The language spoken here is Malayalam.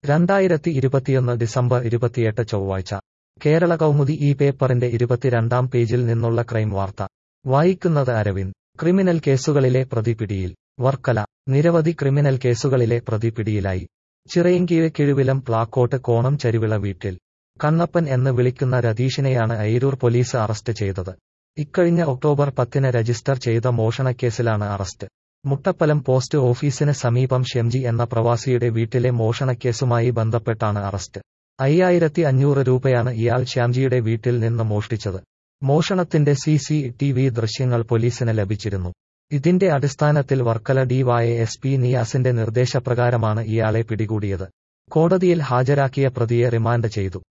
രണ്ടായിരത്തി ഇരുപത്തിയൊന്ന് ഡിസംബർ ഇരുപത്തിയെട്ട് ചൊവ്വാഴ്ച കേരള കൗമുദി ഈ പേപ്പറിന്റെ ഇരുപത്തിരണ്ടാം പേജിൽ നിന്നുള്ള ക്രൈം വാർത്ത വായിക്കുന്നത് അരവിന്ദ് ക്രിമിനൽ കേസുകളിലെ പ്രതി പിടിയിൽ വർക്കല നിരവധി ക്രിമിനൽ കേസുകളിലെ പ്രതി പിടിയിലായി ചിറയൻകീഴ് കിഴുവിലം പ്ലാക്കോട്ട് കോണം ചരിവിള വീട്ടിൽ കണ്ണപ്പൻ എന്ന് വിളിക്കുന്ന രതീഷിനെയാണ് അയിരൂർ പോലീസ് അറസ്റ്റ് ചെയ്തത് ഇക്കഴിഞ്ഞ ഒക്ടോബർ പത്തിന് രജിസ്റ്റർ ചെയ്ത മോഷണക്കേസിലാണ് അറസ്റ്റ് മുട്ടപ്പലം പോസ്റ്റ് ഓഫീസിന് സമീപം ഷെംജി എന്ന പ്രവാസിയുടെ വീട്ടിലെ മോഷണക്കേസുമായി ബന്ധപ്പെട്ടാണ് അറസ്റ്റ് അയ്യായിരത്തി അഞ്ഞൂറ് രൂപയാണ് ഇയാൾ ശ്യാംജിയുടെ വീട്ടിൽ നിന്ന് മോഷ്ടിച്ചത് മോഷണത്തിന്റെ സി സി ടി വി ദൃശ്യങ്ങൾ പോലീസിന് ലഭിച്ചിരുന്നു ഇതിന്റെ അടിസ്ഥാനത്തിൽ വർക്കല ഡിവൈ എസ് പി നിയാസിന്റെ നിർദ്ദേശപ്രകാരമാണ് ഇയാളെ പിടികൂടിയത് കോടതിയിൽ ഹാജരാക്കിയ പ്രതിയെ റിമാൻഡ് ചെയ്തു